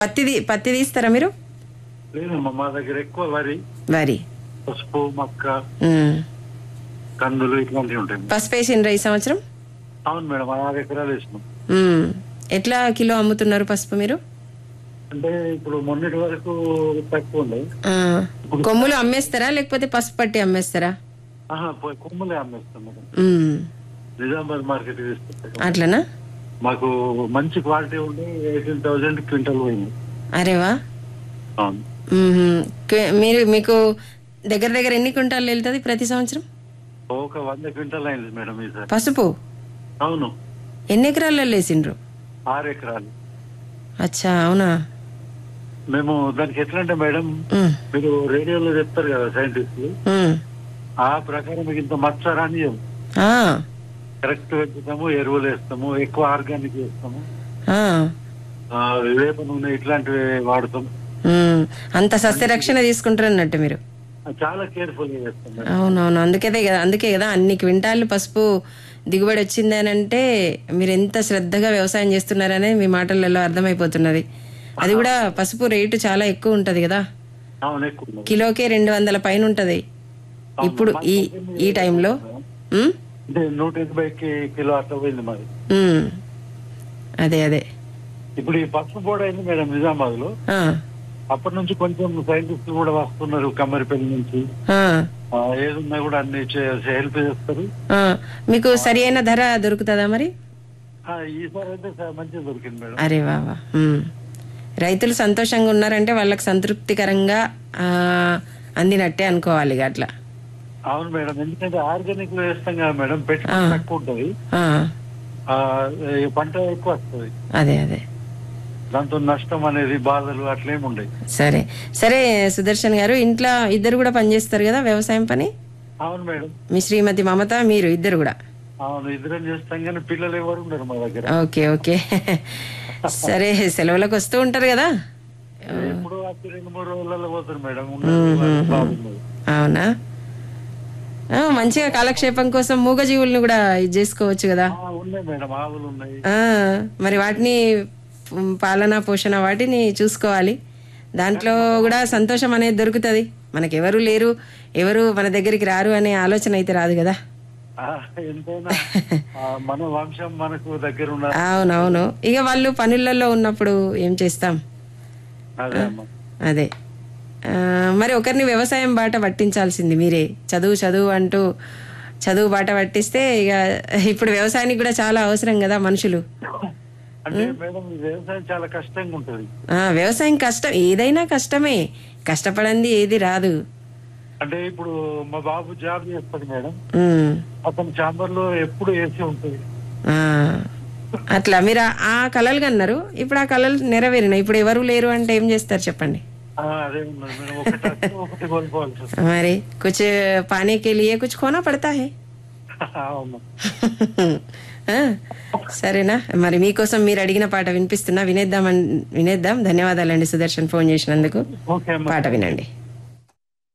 పత్తిది పత్తి తీస్తారా మీరు లేదమ్మా మా దగ్గర ఎక్కువ వరి వరి పసుపు మక్క ఉమ్. కందులు ఇట్లాంటివి ఉంటాయి పసుపు వేసిండ్రా ఈ సంవత్సరం అవును మేడం ఆరు ఎకరాలు వేసినాం ఉమ్. ఎట్లా కిలో అమ్ముతున్నారు పసుపు మీరు అంటే ఇప్పుడు మొన్నటి వరకు తక్కువ ఉండే ఆ. కొమ్ములు అమ్మేస్తారా లేకపోతే పసుపు పట్టి అమ్మేస్తారా ఆహా, పోయి కొమ్ములే అమ్మేస్తాం మేడం ఉమ్. నిజామాబాద్ మార్కెట్ తీసుకుంటాం అట్లనా మాకు మంచి క్వాలిటీ ఉండి ఎయిటీన్ థౌసండ్ క్వింటల్ పోయింది అరేవా అవును ఉహుం. కు- మీరు మీకు దగ్గర దగ్గర ఎన్ని క్వింటాలు వెళ్తుంది ప్రతి సంవత్సరం ఒక వంద క్వింటల్ అయింది మేడం ఈసారి పసుపు అవును ఎన్ని ఎకరాల్లో వేసిండ్రు ఆరు ఎకరాలు అచ్చా అవునా మేము దానికి ఎట్లా అంటే మేడం ఉమ్. మీరు రేడియోలో చెప్తారు కదా సైంటిస్టులు ఉమ్. ఆ ప్రకారం మీకు ఇంత మచ్చరాని ఆ. కరెక్ట్ పెంచుతాము ఎరువులు వేస్తాము ఎక్కువ ఆర్గానిక్ వేస్తాము ఆ. ఆ, వేప నూనె ఇట్లాంటివి వాడతాం ఉమ్. అంత సస్యరక్షణ తీసుకుంటారు అన్నట్టు మీరు చాలా కేర్ఫుల్ గా చేస్తాం మేడం. అవునవును అందుకే కదా అందుకే కదా అన్ని క్వింటాలు పసుపు దిగుబడి వచ్చింది అని అంటే మీరు ఎంత శ్రద్ధగా వ్యవసాయం చేస్తున్నారనే మీ మాటలలో అర్థమైపోతున్నది అది కూడా పసుపు రేటు చాలా ఎక్కువ ఉంటది కదా అవును ఎక్కువ ఉన్నది. కిలోకే రెండు వందల పైన ఉంటది ఇప్పుడు ఈ ఈ టైంలో ఉమ్? అంటే నూట ఎనభైకి కిలో అట్లా పోయింది మరి ఉమ్. అదే అదే ఇప్పుడు ఈ పసుపు బోర్డు అయింది మేడం నిజామాబాద్ లో ఆ. అప్పటి నుంచి కొంచెం సైంటిస్టులు కూడా వస్తున్నారు కమ్మరిపల్లి నుంచి ఆ. ఆ, ఏదున్నా కూడా అన్ని హెల్ప్ చేస్తారు ఆ. మీకు సరి అయిన ధర దొరుకుతుందా మరి ఆ, ఈసారి అయితే స- మంచిగా దొరికింది మేడం అరే బాబా రైతులు సంతోషంగా ఉన్నారంటే వాళ్ళకి సంతృప్తికరంగా ఆ, అందినట్టే అనుకోవాలి ఇక అట్లా అవును మేడం ఎందుకంటే ఆర్గానిక్ లో వేస్తాం కదా మేడం పెట్టుబడి తక్కువ ఉంటది ఆ, ఆ, ఈ పంట ఎక్కువ వస్తుంది అదే అదే దాంతో నష్టం అనేది బాధలు అట్లేమి ఉండవు సరే సరే సుదర్శన్ గారు ఇంట్లో ఇద్దరు కూడా పనిచేస్తారు కదా వ్యవసాయం పని అవును మేడం మీ శ్రీమతి మమత మీరు ఇద్దరు కూడా అవును ఇద్దరం చేస్తాం కానీ పిల్లలు ఎవరు ఉండరు మా దగ్గర ఓకే ఓకే సరే సెలవులకు వస్తూ ఉంటారు కదా ఎప్పుడు వచ్చి రెండు మూడు రోజులలో పోతారు మేడం ఉన్నది వాళ్ళు బాగున్నది అవునా ఆ, మంచిగా కాలక్షేపం కోసం మూగజీవుల్ని కూడా ఇది చేసుకోవచ్చు కదా ఆ, ఉన్నాయి మేడం ఆవులు ఉన్నాయి ఆ, మరి వాటిని ఉమ్, పాలన పోషణ వాటిని చూసుకోవాలి దాంట్లో కూడా సంతోషం అనేది దొరుకుతుంది మనకి ఎవరు లేరు ఎవరు మన దగ్గరికి రారు అనే ఆలోచన అయితే రాదు కదా ఆ, ఎంతైనా ఆ, మన వంశం మనకు దగ్గర ఉన్నారు అవునవును ఇక వాళ్ళు పనులలో ఉన్నప్పుడు ఏం చేస్తాం అదే అమ్మా అదే ఆ, మరి ఒకరిని వ్యవసాయం బాట పట్టించాల్సింది మీరే చదువు చదువు అంటూ చదువు బాట పట్టిస్తే ఇక ఇప్పుడు వ్యవసాయానికి కూడా చాలా అవసరం కదా మనుషులు అంటే మేడం ఈ వ్యవసాయం చాలా కష్టంగా ఉంటది ఆ, వ్యవసాయం కష్టం ఏదైనా కష్టమే కష్టపడంది ఏది రాదు అంటే ఇప్పుడు మా బాబు జాబ్ చేస్తాడు మేడం ఉమ్, అతని చాంబర్ లో ఎప్పుడు ఏసీ ఉంటుంది ఆ, అట్లా మీరు ఆ- ఆ కళలు కన్నారు ఇప్పుడు ఆ కళలు నెరవేరినాయి ఇప్పుడు ఎవరు లేరు అంటే ఏం చేస్తారు చెప్పండి ఆ, అదే ఉన్నది మేడం ఒకటి వస్తే ఒకటి కోల్పోవాల్సి వస్తుంది మరి కుछ पाने के लिए कुछ खोना पड़ता है అవును ఆ, సరేనా మరి మీకోసం మీరు అడిగిన పాట వినిపిస్తున్నా వినేద్దాం వినేద్దాం ధన్యవాదాలండి సుదర్శన్ ఫోన్ చేసినందుకు ఓకే అమ్మా పాట వినండి